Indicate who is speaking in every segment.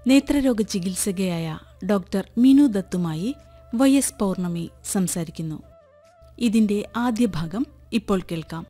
Speaker 1: നേത്രരോഗ ചികിത്സകയായ ഡോക്ടർ മിനു ദത്തുമായി Y S Pournami സംസാരിക്കുന്നു ഇതിന്റെ ആദ്യ ഭാഗം ഇപ്പോൾ കേൾക്കാം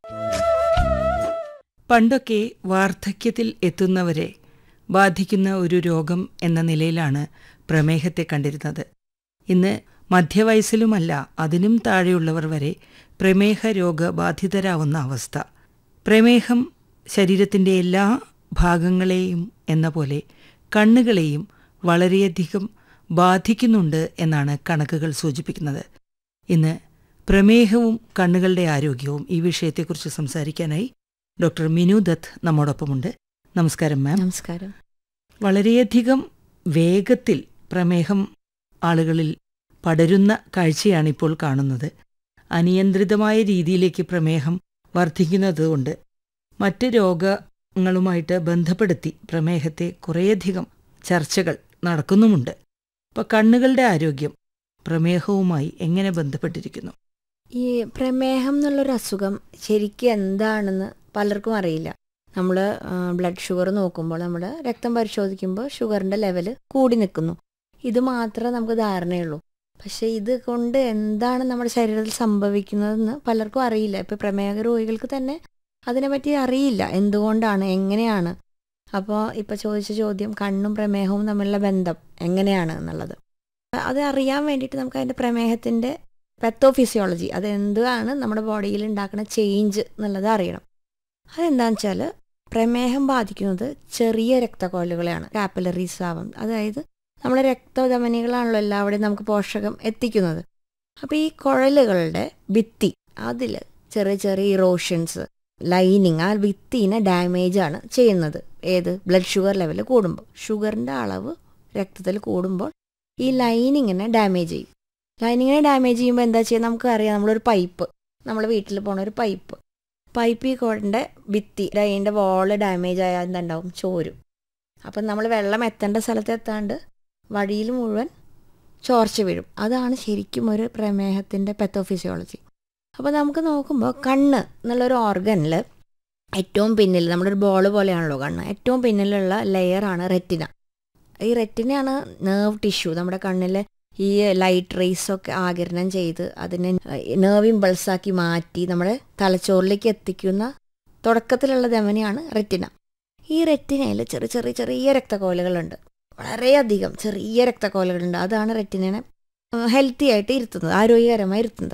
Speaker 2: പണ്ടൊക്കെ വാർദ്ധക്യത്തിൽ എത്തുന്നവരെ ബാധിക്കുന്ന ഒരു രോഗം എന്ന നിലയിലാണ് പ്രമേഹത്തെ കണ്ടിരുന്നത് ഇന്ന് മധ്യവയസ്സിലുമല്ല അതിനും താഴെയുള്ളവർ വരെ പ്രമേഹ രോഗബാധിതരാവുന്ന അവസ്ഥ പ്രമേഹം ശരീരത്തിൻ്റെ എല്ലാ ഭാഗങ്ങളെയും എന്ന പോലെ കണ്ണുകളെയും വളരെയധികം ബാധിക്കുന്നുണ്ട് എന്നാണ് കണക്കുകൾ സൂചിപ്പിക്കുന്നത് ഇന്ന് പ്രമേഹവും കണ്ണുകളുടെ ആരോഗ്യവും ഈ വിഷയത്തെക്കുറിച്ച് സംസാരിക്കാനായി ഡോക്ടർ മിനു ദത്ത് നമ്മോടൊപ്പമുണ്ട് നമസ്കാരം മാം
Speaker 3: നമസ്കാരം
Speaker 2: വളരെയധികം വേഗത്തിൽ പ്രമേഹം ആളുകളിൽ പടരുന്ന കാഴ്ചയാണ് ഇപ്പോൾ കാണുന്നത് അനിയന്ത്രിതമായ രീതിയിലേക്ക് പ്രമേഹം വർദ്ധിക്കുന്നതുകൊണ്ട് മറ്റ് രോഗങ്ങളുമായിട്ട് ബന്ധപ്പെടുത്തി പ്രമേഹത്തെ കുറേയധികം ചർച്ചകൾ നടക്കുന്നുമുണ്ട് അപ്പോൾ കണ്ണുകളുടെ ആരോഗ്യം പ്രമേഹവുമായി എങ്ങനെ ബന്ധപ്പെട്ടിരിക്കുന്നു
Speaker 3: ഈ പ്രമേഹം എന്നുള്ളൊരു അസുഖം ശരിക്കും എന്താണെന്ന് പലർക്കും അറിയില്ല നമ്മൾ ബ്ലഡ് ഷുഗർ നോക്കുമ്പോൾ നമ്മുടെ രക്തം പരിശോധിക്കുമ്പോൾ ഷുഗറിൻ്റെ ലെവൽ കൂടി നിൽക്കുന്നു ഇത് മാത്രമേ നമുക്ക് ധാരണയുള്ളൂ പക്ഷേ ഇത് കൊണ്ട് എന്താണ് നമ്മുടെ ശരീരത്തിൽ സംഭവിക്കുന്നതെന്ന് പലർക്കും അറിയില്ല ഇപ്പോൾ പ്രമേഹ രോഗികൾക്ക് തന്നെ അതിനെപ്പറ്റി അറിയില്ല എന്തുകൊണ്ടാണ് എങ്ങനെയാണ് അപ്പോൾ ഇപ്പോൾ ചോദിച്ച ചോദ്യം കണ്ണും പ്രമേഹവും തമ്മിലുള്ള ബന്ധം എങ്ങനെയാണ് എന്നുള്ളത് അത് അറിയാൻ വേണ്ടിയിട്ട് നമുക്ക് അതിൻ്റെ പ്രമേഹത്തിൻ്റെ പെത്തോഫിസിയോളജി അത് എന്താണ് നമ്മുടെ ബോഡിയിൽ ഉണ്ടാക്കുന്ന ചേഞ്ച് എന്നുള്ളത് അറിയണം അതെന്താണെന്ന് വെച്ചാൽ പ്രമേഹം ബാധിക്കുന്നത് ചെറിയ രക്തക്കോലുകളെയാണ് കാപ്പിലറീസ് ആവാം അതായത് നമ്മുടെ രക്തധമനികളാണല്ലോ എല്ലാവിടെയും നമുക്ക് പോഷകം എത്തിക്കുന്നത് അപ്പോൾ ഈ കുഴലുകളുടെ ഭിത്തി അതിൽ ചെറിയ ചെറിയ ഇറോഷൻസ് ലൈനിങ് ആ ഭിത്തിനെ ഡാമേജ് ആണ് ചെയ്യുന്നത് ഏത് ബ്ലഡ് ഷുഗർ ലെവൽ കൂടുമ്പോൾ ഷുഗറിൻ്റെ അളവ് രക്തത്തിൽ കൂടുമ്പോൾ ഈ ലൈനിങ്ങിനെ ഡാമേജ് ചെയ്യും ലൈനിങ്ങിനെ ഡാമേജ് ചെയ്യുമ്പോൾ എന്താ ചെയ്യുക നമുക്കറിയാം നമ്മളൊരു പൈപ്പ് നമ്മൾ വീട്ടിൽ പോണ ഒരു പൈപ്പ് പൈപ്പ് ഈ കോടിൻ്റെ ഭിത്തി അതിൻ്റെ വോള് ഡാമേജ് ആയാൽ എന്തുണ്ടാവും ചോരും അപ്പം നമ്മൾ വെള്ളം എത്തേണ്ട സ്ഥലത്ത് എത്താണ്ട് വഴിയിൽ മുഴുവൻ ചോർച്ച വീഴും അതാണ് ശരിക്കും ഒരു പ്രമേഹത്തിൻ്റെ പെത്തോഫിസിയോളജി അപ്പോൾ നമുക്ക് നോക്കുമ്പോൾ കണ്ണ് എന്നുള്ളൊരു ഓർഗനിൽ ഏറ്റവും പിന്നിൽ നമ്മുടെ ഒരു ബോൾ പോലെയാണല്ലോ കണ്ണ് ഏറ്റവും പിന്നിലുള്ള ലെയറാണ് റെറ്റിന ഈ റെറ്റിനയാണ് നെർവ് ടിഷ്യൂ നമ്മുടെ കണ്ണിലെ ഈ ലൈറ്റ് റേസ് ഒക്കെ ആകിരണം ചെയ്ത് അതിനെ നെർവ് ഇമ്പൾസാക്കി മാറ്റി നമ്മുടെ തലച്ചോറിലേക്ക് എത്തിക്കുന്ന തുടക്കത്തിലുള്ള ധമനിയാണ് റെറ്റിന ഈ റെറ്റിനയിൽ ചെറിയ ചെറിയ ചെറിയ രക്തക്കോലുകളുണ്ട് വളരെയധികം ചെറിയ രക്തക്കോലുകളുണ്ട് അതാണ് റെറ്റിനെ ഹെൽത്തി ആയിട്ട് ഇരുത്തുന്നത് ആരോഗ്യകരമായി ഇരുത്തുന്നത്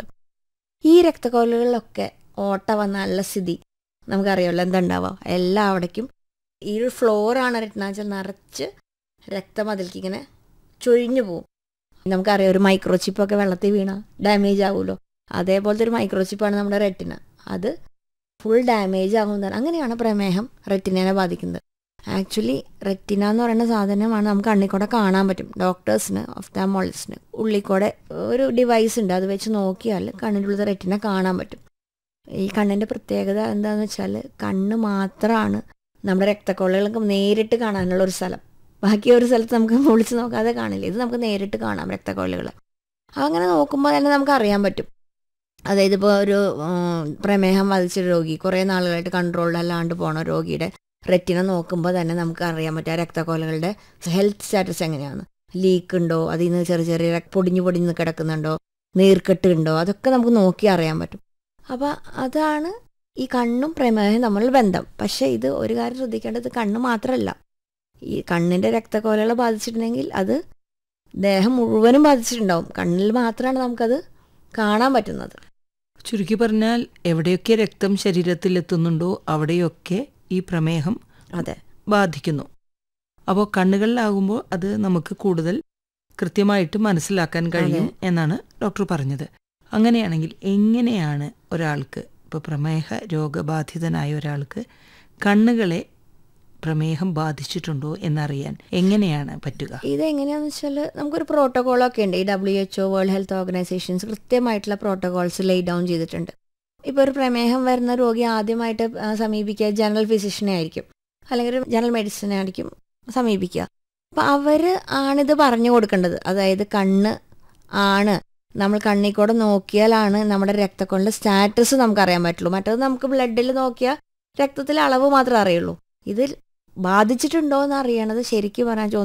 Speaker 3: ഈ രക്തക്കോലുകളിലൊക്കെ ഓട്ട വന്നാലുള്ള സ്ഥിതി നമുക്കറിയാമല്ലോ എന്തുണ്ടാവുക എല്ലാ അവിടേക്കും ഈ ഒരു ഫ്ലോറാണ് റെറ്റിനാച്ചാൽ നിറച്ച് രക്തം അതിലേക്ക് ഇങ്ങനെ ചൊഴിഞ്ഞു പോവും നമുക്കറിയാം ഒരു മൈക്രോ ചിപ്പൊക്കെ വെള്ളത്തിൽ വീണ ഡാമേജ് ആവുമല്ലോ അതേപോലത്തെ ഒരു മൈക്രോ ചിപ്പാണ് നമ്മുടെ റെറ്റിന അത് ഫുൾ ഡാമേജ് ആകുന്നതാണ് അങ്ങനെയാണ് പ്രമേഹം റെറ്റിനെ ബാധിക്കുന്നത് ആക്ച്വലി റെറ്റിന എന്ന് പറയുന്ന സാധനമാണ് നമുക്ക് കണ്ണിൽ കൂടെ കാണാൻ പറ്റും ഡോക്ടേഴ്സിന് ഒഫ്താമോളജിസ്റ്റിന് ഉള്ളിൽ കൂടെ ഒരു ഡിവൈസ് ഉണ്ട് അത് വെച്ച് നോക്കിയാൽ കണ്ണിൻ്റെ ഉള്ളത് റെറ്റിന കാണാൻ പറ്റും ഈ കണ്ണിൻ്റെ പ്രത്യേകത എന്താണെന്ന് വെച്ചാൽ കണ്ണ് മാത്രമാണ് നമ്മുടെ രക്തക്കൊള്ളുകൾക്ക് നേരിട്ട് കാണാനുള്ള ഒരു സ്ഥലം ബാക്കി ഒരു സ്ഥലത്ത് നമുക്ക് വിളിച്ച് നോക്കാതെ കാണില്ല ഇത് നമുക്ക് നേരിട്ട് കാണാം രക്തക്കൊള്ളുകൾ അങ്ങനെ നോക്കുമ്പോൾ തന്നെ നമുക്ക് അറിയാൻ പറ്റും അതായത് ഇപ്പോൾ ഒരു പ്രമേഹം ബാധിച്ച രോഗി കുറേ നാളുകളായിട്ട് കൺട്രോളിലല്ലാണ്ട് പോണ രോഗിയുടെ റെറ്റിന നോക്കുമ്പോൾ തന്നെ നമുക്ക് അറിയാൻ പറ്റും ആ രക്തക്കോലകളുടെ ഹെൽത്ത് സ്റ്റാറ്റസ് എങ്ങനെയാണ് ലീക്ക് ഉണ്ടോ അതിൽ നിന്ന് ചെറിയ ചെറിയ പൊടിഞ്ഞു പൊടിഞ്ഞ് കിടക്കുന്നുണ്ടോ നീർക്കെട്ട് ഉണ്ടോ അതൊക്കെ നമുക്ക് നോക്കി അറിയാൻ പറ്റും അപ്പോൾ അതാണ് ഈ കണ്ണും പ്രമേഹം തമ്മിലുള്ള ബന്ധം പക്ഷേ ഇത് ഒരു കാര്യം ശ്രദ്ധിക്കേണ്ടത് കണ്ണ് മാത്രമല്ല ഈ കണ്ണിൻ്റെ രക്തക്കോലകളെ ബാധിച്ചിട്ടുണ്ടെങ്കിൽ അത് ദേഹം മുഴുവനും ബാധിച്ചിട്ടുണ്ടാവും കണ്ണിൽ മാത്രമാണ് നമുക്കത് കാണാൻ പറ്റുന്നത്
Speaker 2: ചുരുക്കി പറഞ്ഞാൽ എവിടെയൊക്കെ രക്തം ശരീരത്തിൽ എത്തുന്നുണ്ടോ അവിടെയൊക്കെ ഈ പ്രമേഹം
Speaker 3: അതെ
Speaker 2: ബാധിക്കുന്നു അപ്പോൾ കണ്ണുകളിലാകുമ്പോൾ അത് നമുക്ക് കൂടുതൽ കൃത്യമായിട്ട് മനസ്സിലാക്കാൻ കഴിയും എന്നാണ് ഡോക്ടർ പറഞ്ഞത് അങ്ങനെയാണെങ്കിൽ എങ്ങനെയാണ് ഒരാൾക്ക് ഇപ്പോൾ പ്രമേഹ രോഗബാധിതനായ ഒരാൾക്ക് കണ്ണുകളെ പ്രമേഹം ബാധിച്ചിട്ടുണ്ടോ എന്നറിയാൻ എങ്ങനെയാണ് പറ്റുക
Speaker 3: ഇതെങ്ങനെയാണെന്ന് വെച്ചാൽ നമുക്കൊരു പ്രോട്ടോകോളൊക്കെ ഉണ്ട് ഈ W H O world health organisations കൃത്യമായിട്ടുള്ള പ്രോട്ടോകോൾസ് ലേ ഡൗൺ ചെയ്തിട്ടുണ്ട് ഇപ്പോൾ ഒരു പ്രമേഹം വരുന്ന രോഗി ആദ്യമായിട്ട് സമീപിക്കുക ജനറൽ ഫിസിഷ്യനെ ആയിരിക്കും അല്ലെങ്കിൽ ഒരു ജനറൽ മെഡിസിനെ ആയിരിക്കും സമീപിക്കുക അപ്പോൾ അവർ ആണിത് പറഞ്ഞു കൊടുക്കേണ്ടത് അതായത് കണ്ണ് ആണ് നമ്മൾ കണ്ണിൽ കൂടെ നോക്കിയാലാണ് നമ്മുടെ രക്തക്കൊള്ളിൻ്റെ സ്റ്റാറ്റസ് നമുക്ക് അറിയാൻ പറ്റുള്ളൂ മറ്റത് നമുക്ക് ബ്ലഡിൽ നോക്കിയാൽ രക്തത്തിലെ അളവ് മാത്രമേ അറിയുള്ളൂ ഇത് ബാധിച്ചിട്ടുണ്ടോ എന്ന് അറിയണത് ശരിക്കും പറഞ്ഞാൽ